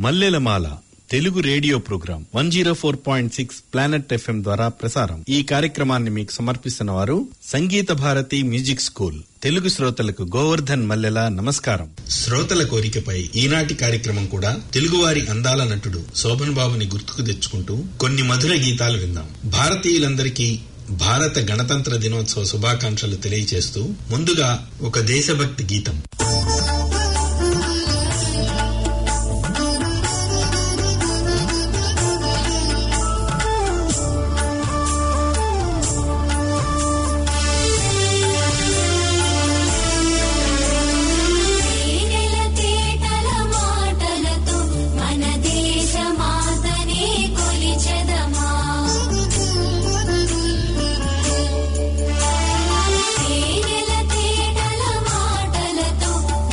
మల్లెలమాల Telugu radio program one zero four point six planet FM ద్వారా ప్రసారం ఈ కార్యక్రమాన్ని మీకు సమర్పిస్తున్న వారు సంగీత భారతి మ్యూజిక్ స్కూల్ తెలుగు శ్రోతలకు గోవర్ధన్ మల్లెల నమస్కారం శ్రోతల కోరికపై ఈనాటి కార్యక్రమం కూడా తెలుగువారి అందాల నటుడు శోభన్ బాబుని గుర్తుకు తెచ్చుకుంటూ కొన్ని మధుర గీతాలు విందాం భారతీయులందరికీ భారత గణతంత్ర దినోత్సవ శుభాకాంక్షలు తెలియజేస్తూ ముందుగా ఒక దేశభక్తి గీతం తేనెల తేటల మాటలతో మన దేశ మాతనే కొలిచెదమా తేనెల తేటల మాటలతో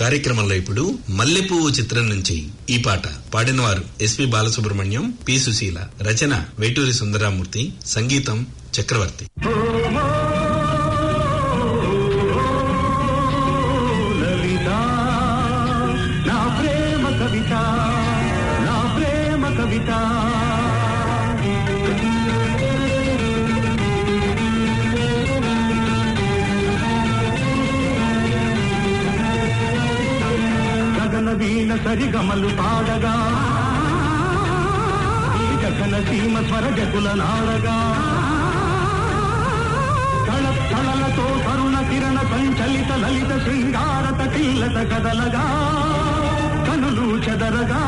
కార్యక్రమంలో ఇప్పుడు మల్లెపువ్వు చిత్రం నుంచి ఈ పాట పాడినవారు ఎస్పి బాలసుబ్రహ్మణ్యం పి సుశీల రచన వేటూరి సుందరామూర్తి సంగీతం చక్రవర్తి లలిత నా ప్రేమ కవిత నా ప్రేమ కవిత గగన వీణ సరిగమలు పాడగా ఈ గగన సీమ స్వరజకుల నాడగా తళ తళలతో తరుణ కిరణ సంచలిత లలిత శృంగారత కిల్లత కదలగా కనులు చెదరగా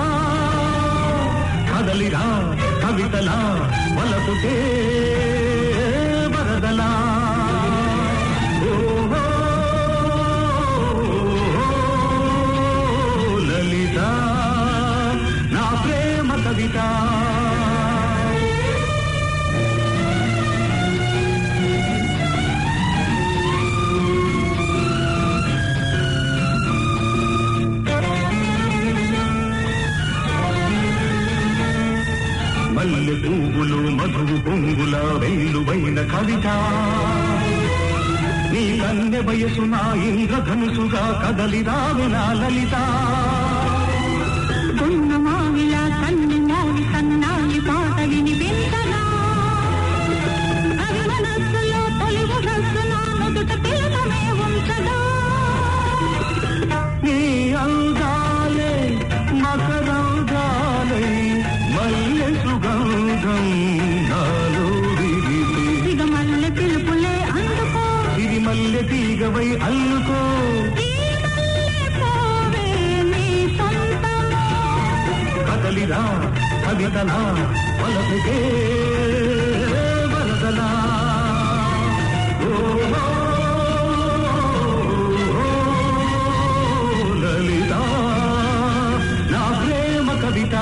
కదలిరా కవితలా వలపుకే వరదలా ఓహో, లలిత నా ప్రేమ కవిత మల్లె పువ్వులు మధువు పొంగుల వెల్లువైన కవిత నీ కన్నె వయసు నా ఇంద్రధనుసుగా కదలిరావి నా లలిత మావిల కన్ను మౌని సన్నాయి పాట వినిపించగా అవి మనస్సులో తొలి మనస్సు నా నుదుట పిల్లమే ఉంచగా నీ అందాలే మకరంగాలై మల్లె సుగంధం నాలో విరిసే ఇక మల్లె పిలుపులే అందుకో ఇది మల్లె తీగవై అల్లుకో ఈ మల్లె పోవే నీ సొంతమో కదలిరా కవితలా వలసకే వరదలా ఓహో, లలిత నా ప్రేమ కవిత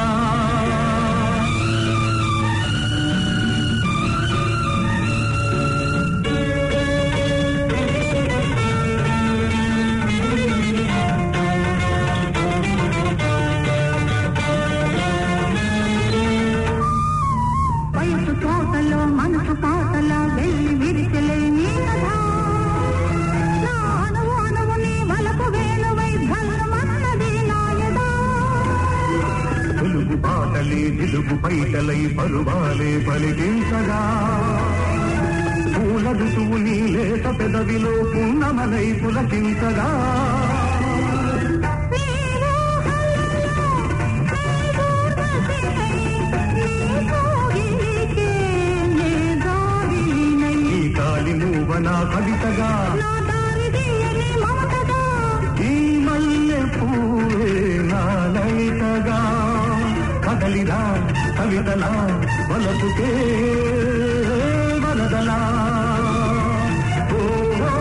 వయసు తోటలో మనసు పాటల వెళ్ళి విరిచలే నీ కథ నా అణువు అణువు నీ వలపు వేణువై భల్లమన్నది నాయదా తెలుగు పాటలే తెలుగు పైటలై పరువాలే పలికించగా పూల ఋతువు నీ లేత పెదవిలో పున్నమలై పులకించగా ఈ కాలి నువ్వన కవితగా ఈ మల్లె పూవే నా లలితగా కదలిరా కవితలా వలపుకే వరదలా ఓహో,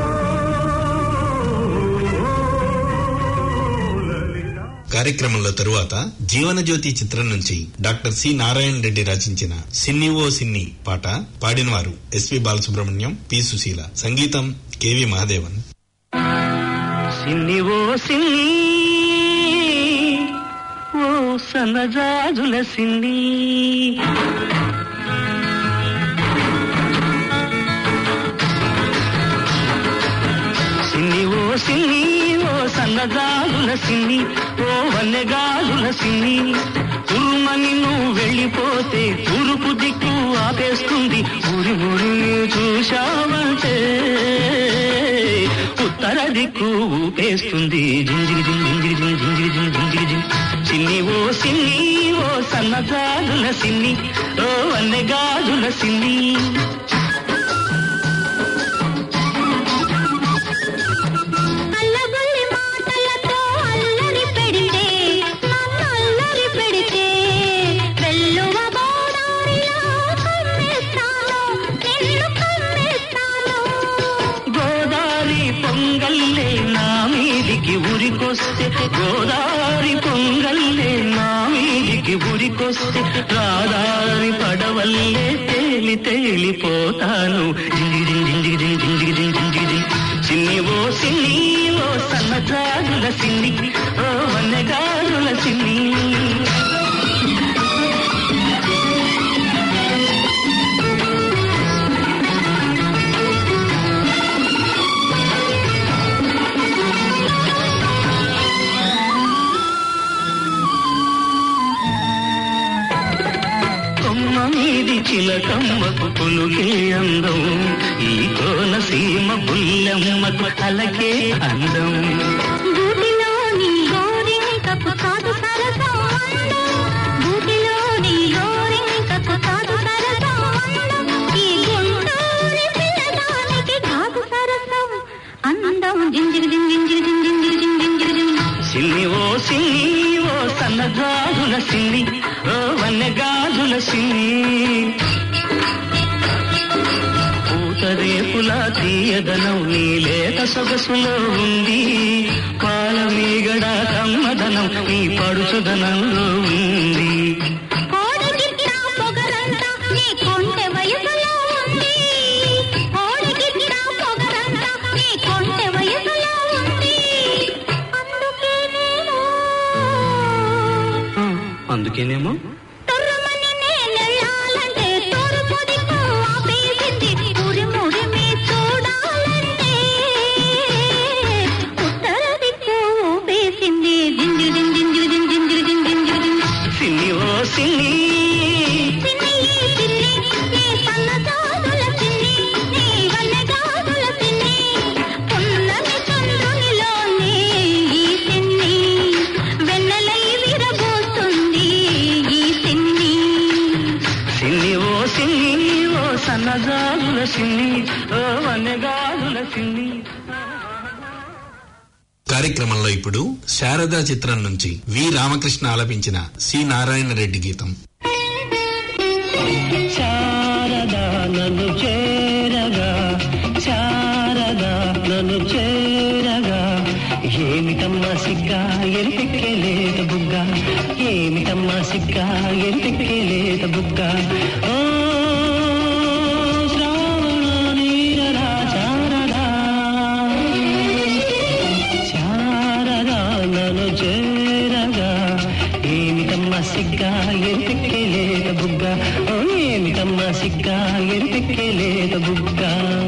లలిత కార్యక్రమంలో తరువాత జీవనజ్యోతి చిత్రం నుంచి డాక్టర్ సి నారాయణ రెడ్డి రచించిన సిన్ని ఓ సిన్ని పాట పాడినవారు ఎస్పి బాలసుబ్రహ్మణ్యం పి సుశీల సంగీతం కెవి మహాదేవన్ సిన్ని ఓ సిన్ని ఓ సన్నజాజుల సిన్ని సిన్ని ఓ సిన్ని ఓ సన్నజాజుల సిన్ని ఓ వన్నెగాజుల సిన్ని తురుమని నువ్వు వెళ్ళిపోతే తూర్పు దిక్కు ఆపేస్తుంది ఊరి ఊరి చూశావంటే ఉత్తర దిక్కు ఊపేస్తుంది జింజిరి జిం జింజిరి జిం జింజిరి జిం జింజిరి జిం సిన్ని ఓ సిన్ని ఓ సన్నగాజుల సిన్ని ఓ వన్నెగాజుల సిన్ని అల్లబల్లి మాటలతో అల్లరి పెడితే నన్ను అల్లరి పెడితే వెల్లువ గోదారిలో కమ్మేస్తాను నిన్ను కమ్మేస్తాను గోదావరి పొంగల్లే నా మీదికి ఉరికొస్తే గోదావరి పొంగల్లే నా మీదికి ఉరికొస్తే రాదారి పడవల్లే తేలి తేలిపోతాను జింజిగి జింజిగి జింజిగి జింజిగి జింజిగి జింజిగి చిన్ని ఓ సిన్ని ఓ సన్నజాజుల సిన్ని చిలకమ్మకు పులుకే అందం ఈ కోనసీమ బుల్లమ్మకు అలకే అందం గూటిలోని గోరింకకు కాదు సరసం అందం. గూటిలోని గోరింకకు కాదు సరసం అందం. ఈ గుంటూరి పిల్లదానికి కాదు సరసం అందం జింజిరి జింజిరి జింజిరి జింజిరి జింజిరి సిన్ని ఓ సిన్ని ఓ సన్నగాజుల సిన్ని ఓ వన్నెగాజుల సిన్ని పూతరేపుల తీయదనం నీ లేత సొగసులో ఉంది పాల మీగడ కమ్మదనం నీ పడుచుదనంలో ఉంది కోడిగిట్ట పొగరంతా నీ కొంటె వయసులో ఉంది కోడిగిట్ట పొగరంతా నీ కొంటె వయసులో ఉంది అందుకే నేను ఆ, అందుకేనేమో తొర్రమని నేనెళ్ళాలంటే తూర్పు దిక్కు ఆపేసింది ఉరిమి ఉరిమి చూడాలంటే ఉత్తర దిక్కు ఊపేసింది జింజిరి జింజిరి జింజిరి జింజిరి జింజిరి సిన్ని ఓ సిన్ని సిన్ని సిన్ని నీ సన్నజాజుల సిన్ని నీ వన్నెజాజుల సిన్ని పున్నమి చంద్రునిలోనే ఈ సిన్ని వెన్నెలై విరబోస్తుంది ఈ సిన్ని సిన్ని ఓ సిన్ని ఓ సన్నగాజుల సిన్ని ఓ వన్నెగాజుల సిన్ని కార్యక్రమంలో ఇప్పుడు శారదా చిత్రం నుంచి వి రామకృష్ణ ఆలపించిన సి నారాయణ రెడ్డి గీతం శారదా నన్ను చేరగా శారదా నన్ను చేరగా ఏమిటమ్మా సిగ్గ ఎరిపెక్కేలేత బుగ్గ ఏమిటమ్మా సిగ్గ ఎరిపెక్కేలేత బుగ్గ ఓ శ్రావణ నీరరా శారదా శారదా నన్ను చేరగా ఏమిటమ్మా సిగ్గా ఎరిపెక్కేలేత బుగ్గ ఓ ఏమిటమ్మా సిగ్గా ఎరిపెక్కేలేత బుగ్గ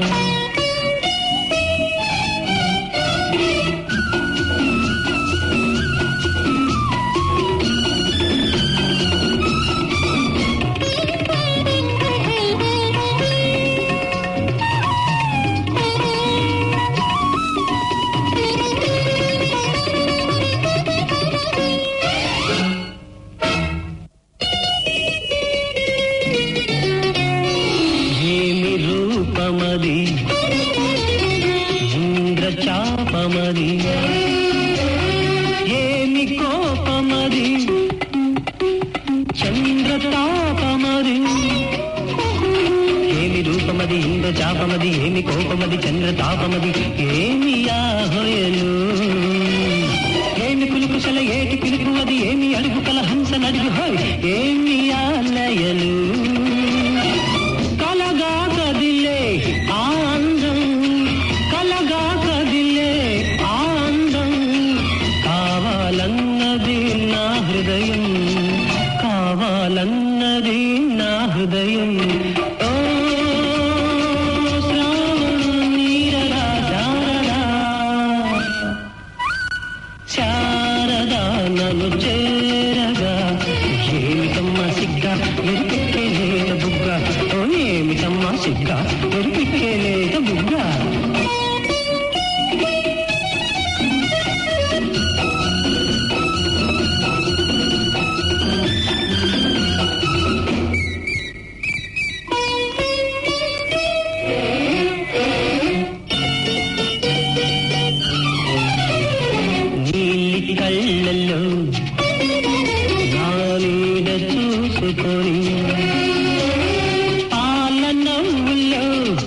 ఏమి రూపమది ఇంద్రచాపమది ఏమి కోపమది చంద్రతాపమది ఏమి రూపమది ఇంద్రచాపమది ఏమి కోపమది చంద్రతాపమది ఏమి ఆహోయలు ఏమి కులుకుశల ఏటి పిలుపు అది ఏమి అడుగు కల హంస నడుగు హోయ్ ఏమి ఆలయలు కలగా కదిలే ఆనందం కలగా కదిలే ఆనందం కావాలన్నది నా హృదయం కావాలన్నది నా హృదయం ఓ శ్రావణ నీరరా శారదా శారదా నన్ను చేరగా ఏమిటమ్మా సిగ్గ ఎరిపెక్కేలేత బుగ్గ ఓ ఏమిటమ్మా సిగ్గ ఎరిపెక్కేలేత బుగ్గ నీలి కళ్ళల్లో నా నీడ చూసుకొని పాల నవ్వుల్లో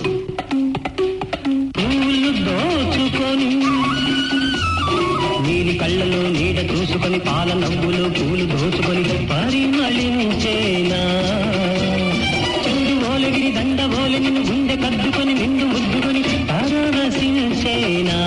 పూలు దోచుకొని నీలి కళ్ళలో నీడ చూసుకొని పాల నవ్వులు పూలు దోచుకొని పరిమళించేనా చెండు ఓలగిరి దండ ఓలి నిన్ను గుండె కద్దుకొని నిన్ను ముద్దుకొని పరవశించేనా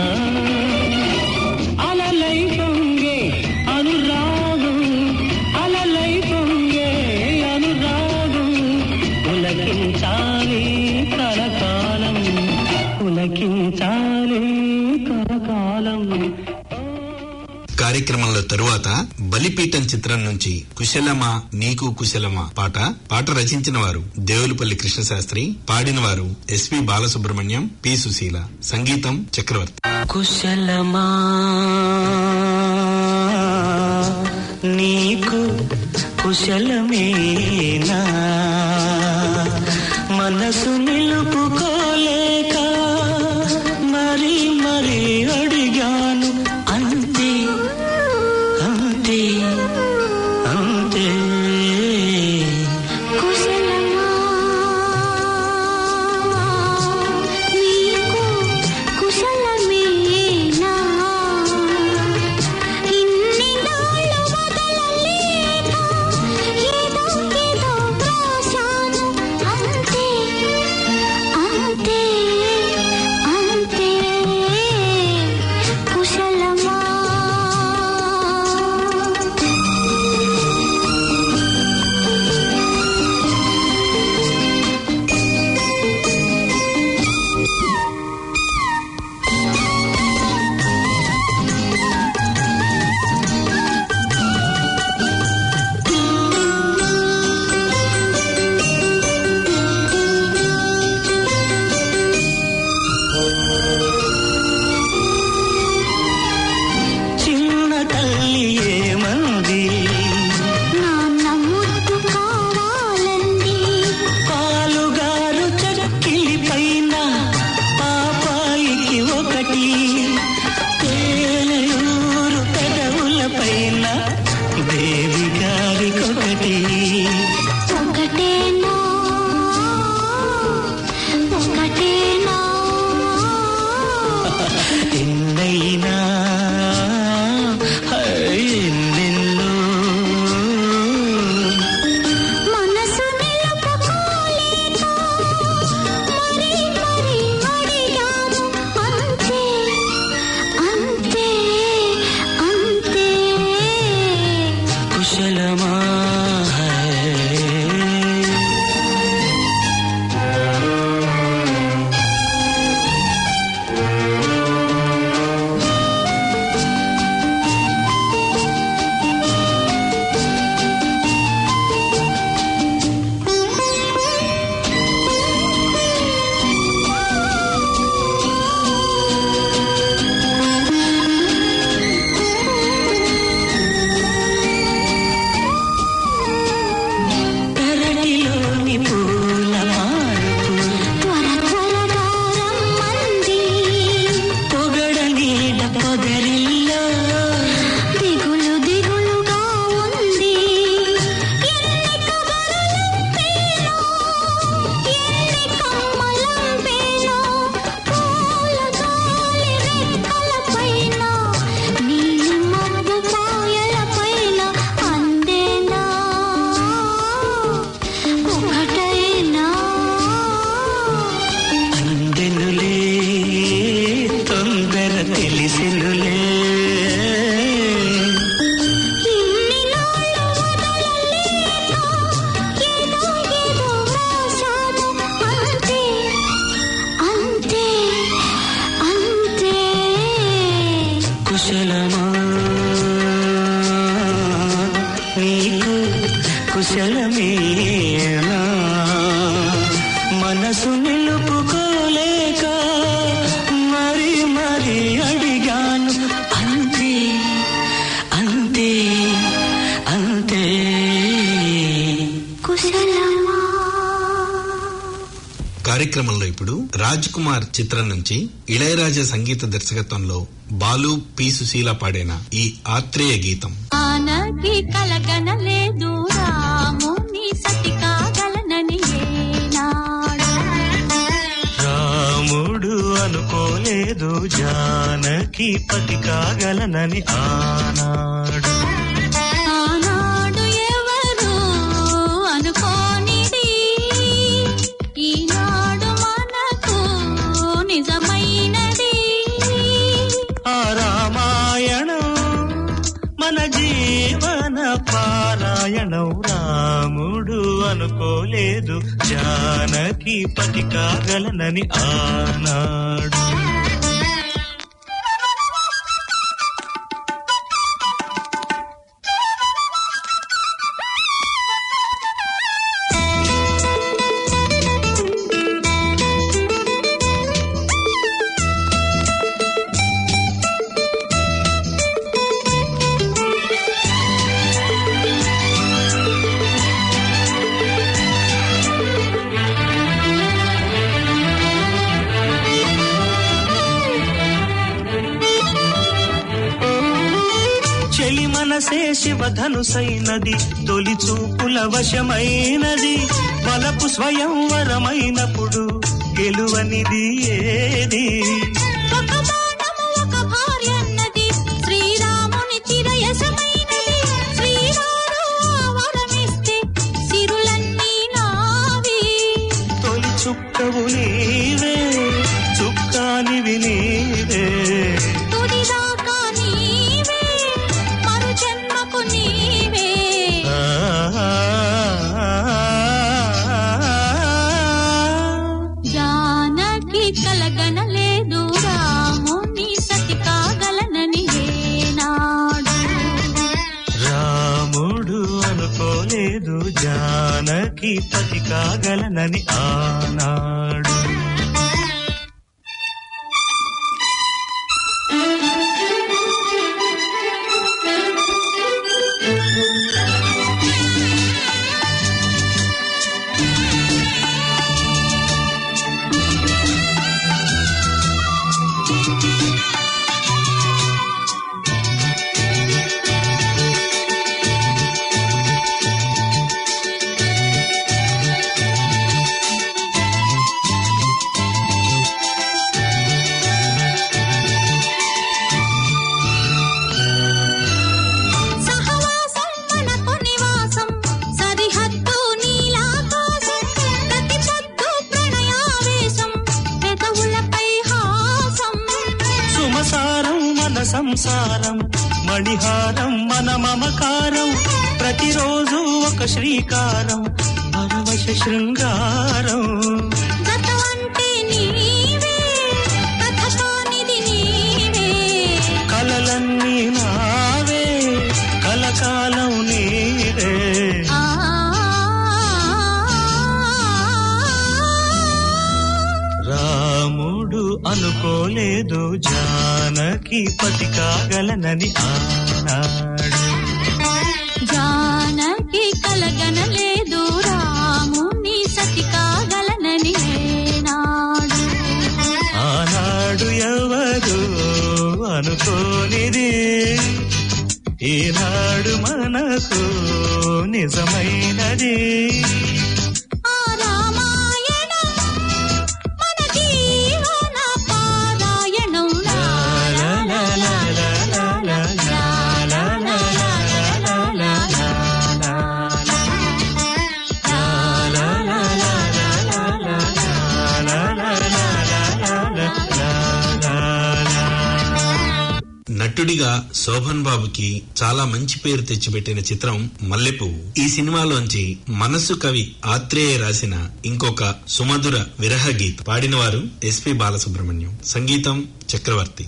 అలలై పొంగే అనురాగం అలలై పొంగే అనురాగం పులకించాలి కలకాలం పులకించాలి కలకాలం కార్యక్రమంలో తరువాత బలిపీఠం చిత్రం నుంచి కుశలమా నీకు కుశలమా పాట పాట రచించిన వారు దేవులపల్లి కృష్ణశాస్త్రి పాడిన వారు ఎస్వి బాలసుబ్రహ్మణ్యం పి సుశీల సంగీతం చక్రవర్తి కుశలమా నీకు కుశలమేనా మనసు నిలుపుకోలేక మరి మరి అడిగాను అంతే అంతే అంతే కుశలమా నీకు కుశలమేనా ఇన్ని నాళ్ళు వదలలేక ఏదో ఏదో రాశాను అంతే అంతే అంతే కుశలమా చిన్న తల్లి ఏమంది నాన్న ముద్దు కావాలండి పాలుగారు చక్కిలి పైన పాపాయికి ఒకటి తేనెయూరు పెదవుల పైన దేవి గారికొకటి ఒకటేనా ఒకటేనా ఎన్నైనా ఎన్నెన్నో మనసు నిలుపుకోలేక మరి మరి అడిగాను అంతే అంతే అంతే కుశలమా పెరటిలోని పూల మార్పు త్వర త్వరగా రమ్మంది పొగడ నీడ పొదరిల్లో దిగులు దిగులుగా ఉంది ఎన్ని కబురులంపేనో ఎన్ని కమ్మలంపేనో పూల గాలి రెక్కలపైన నీలి మబ్బు పాయలపైన అందేనా ఒకటైనా అందెనులే తొందర తెలిసెనులే ఇన్ని నాళ్ళు వదలలేక ఏదో ఏదో రాశాను అంతే అంతే అంతే కుశలమా నీకు కుశలమేనా మనసు నిలుపుకోలేక మరి మరి అడిగాను అంతే అంతే అంతే కుశలమా కార్యక్రమంలో ఇప్పుడు రాజ్ కుమార్ చిత్రం నుంచి ఇళయరాజా సంగీత దర్శకత్వంలో బాలు పి సుశీల పాడిన ఈ ఆత్రేయ గీతం ఆనకి కలగనలేదు రాముని సతి కాగలనని ఏనాడు రాముడు అనుకోలేదు జానకి పతి కాగలనని ఆనాడు ఆనాడు ఎవరు అనుకోనిది ఈనాడు మనకు నిజమైనది ఆ రామాయణం మన జీవన పారాయణం రాముడు అనుకోలేదు జానకి పతి కాగలనని ఆనాడు చెలి మనసే శివధనుసైనది తొలి చూపుల వశమైనది వలపు స్వయంవరమైనప్పుడు గెలువనిది ఏది ఒక బాణము ఒక భార్య అన్నది శ్రీరాముని చిరయసమైనది శ్రీవారు ఆ వరమిస్తే సిరులన్నీ నావి తొలి చుక్కవు నీవే చుక్కానివి నీవే తుదిదాకా నీవే మరు జన్మకు నీవే జానకి కలగనలేదు రాముని సతి కాగలనని ఏనాడు రాముడు అనుకోలేదు జానకి పతి కాగలనని ఆనాడు సహవాసం మనకు నివాసం సరిహద్దు నీలాకాశం ప్రతి పొద్దు ప్రణయావేశం పెదవులపై హాసం సుమసారం మన సంసారం మణిహారం మన మమకారం ప్రతిరోజు ఒక శ్రీకారం పరవశ శృంగారం గత అంటే నీవే కథ కానిది నీవే కలలన్నీ నావే కలకాలం నీవే ఆ రాముడు అనుకోలేదు జానకి పతి కాగలనని ఆనాడు జానకి కలగనలేదు రాముని సతి కాగలనని ఏనాడు ఆనాడు ఎవరు అనుకోనిది ఈనాడు మనకు నిజమైనది ఆ రామాయణం మన జీవన పారాయణం లా లా లా లా లా లా లా లా లా లా లా లా లా నటుడిగా శోభన్ బాబుకి చాలా మంచి పేరు తెచ్చిపెట్టిన చిత్రం మల్లెపువ్వు ఈ సినిమాలోంచి మనసు కవి ఆత్రేయ రాసిన ఇంకొక సుమధుర విరహ గీతం పాడినవారు ఎస్పి బాలసుబ్రహ్మణ్యం సంగీతం చక్రవర్తి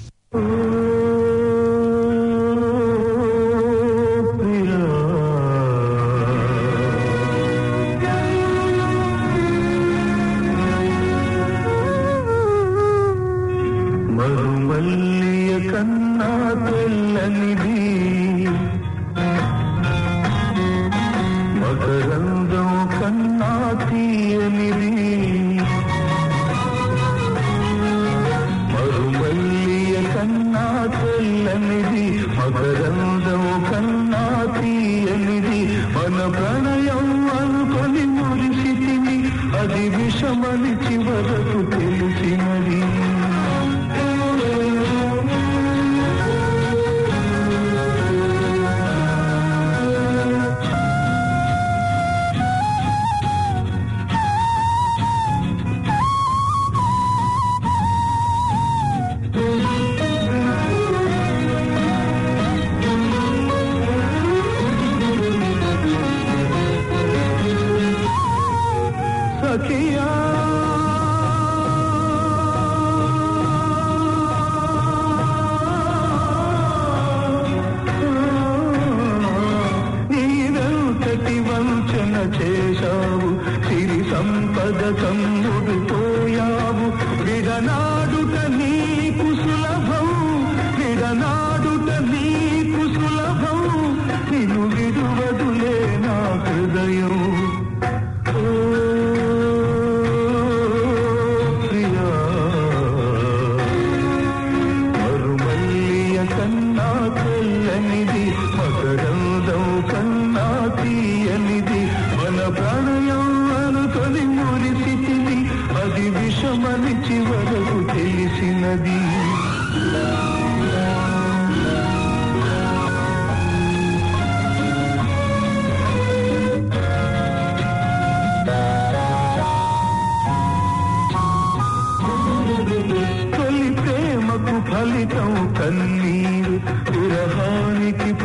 మరుమల్లియ కన్నా తెల్లనిది మకరందం కన్నా తీయనిది మరుమల్లియ కన్నా తెల్లనిది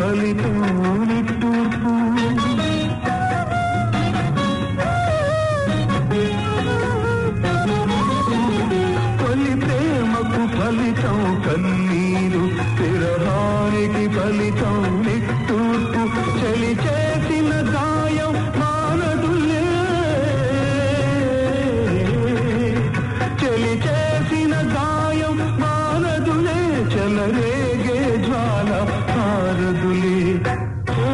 ఫలితం నిట్టూర్పు తొలి ప్రేమకు ఫలితం కన్నీరు విరహానికి ఫలితం నిట్టూర్పు చలి చేసిన గాయం మానదులే చలి చేసిన గాయం మానదులే చెలరేగే జ్వాల ఆరదులే ఓ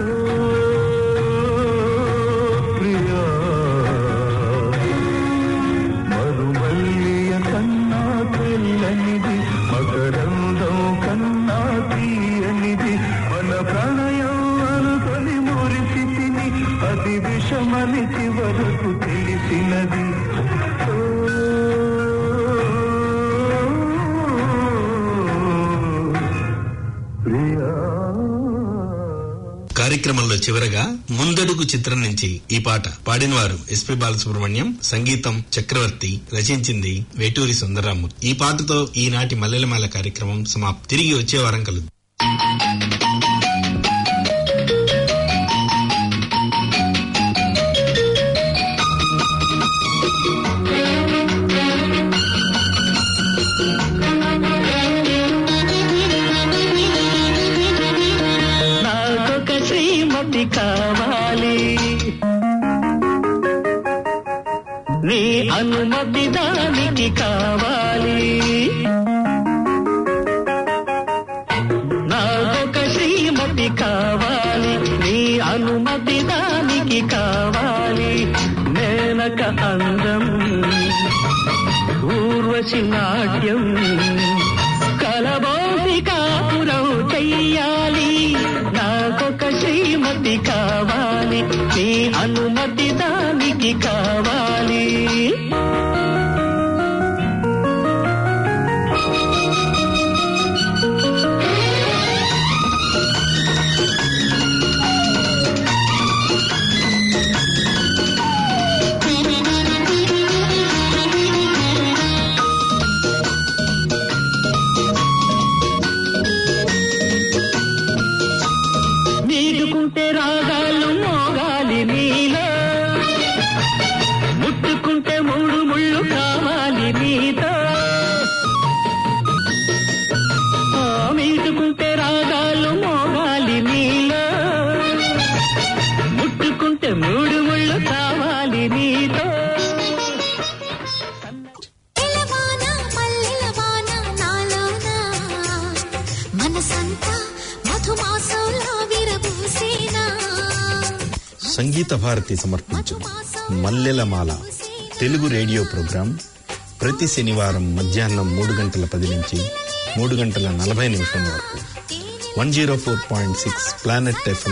ప్రియా మరుమల్లియ కన్నా తెల్లనిది మకరందం కన్నా తీయనిది మన ప్రణయం అనుకొని మురిసితిని అది విషమని చివరకు తెలిసినది ఓ, ప్రియా కార్యక్రమంలో చివరగా ముందడుగు చిత్రం నుంచి ఈ పాట పాడినవారు ఎస్పి బాలసుబ్రహ్మణ్యం సంగీతం చక్రవర్తి రచించింది వేటూరి సుందరరామూర్తి ఈ పాటతో ఈనాటి మల్లెలమాల కార్యక్రమం సమాప్తి తిరిగి వచ్చే వారం కలుద్దాం నాకొక శ్రీమతి కావాలి నీ అనుమతి దానికి కావాలి నాకొక శ్రీమతి కావాలి నీ అనుమతి దానికి కావాలి మేనక అందం ఊర్వశి నాట్యం కలబోసి కాపురం చెయ్యాలి నాకొక శ్రీమతి కావాలి నీ అనుమతి దానికి కావాలి నీడుకుంటే రాగాలు మోగాలి నీలో ముట్టుకుంటే మూడు ముళ్ళు కావాలి నీతో ఆ, మీటుకుంటే రాగాలు మోగాలి నీలో ముట్టుకుంటే మూడు ముళ్ళు కావాలి నీతో ఎలవాన మల్లెలవాన నాలోన మనసంతా మధుమాసంలా విరబూసేనా సంగీత భారతి సమర్పించు మల్లెలమాల తెలుగు రేడియో ప్రోగ్రాం ప్రతి శనివారం మధ్యాహ్నం మూడు గంటల పది నుంచి మూడు గంటల నలభై నిమిషం వరకు one zero four point six planet FM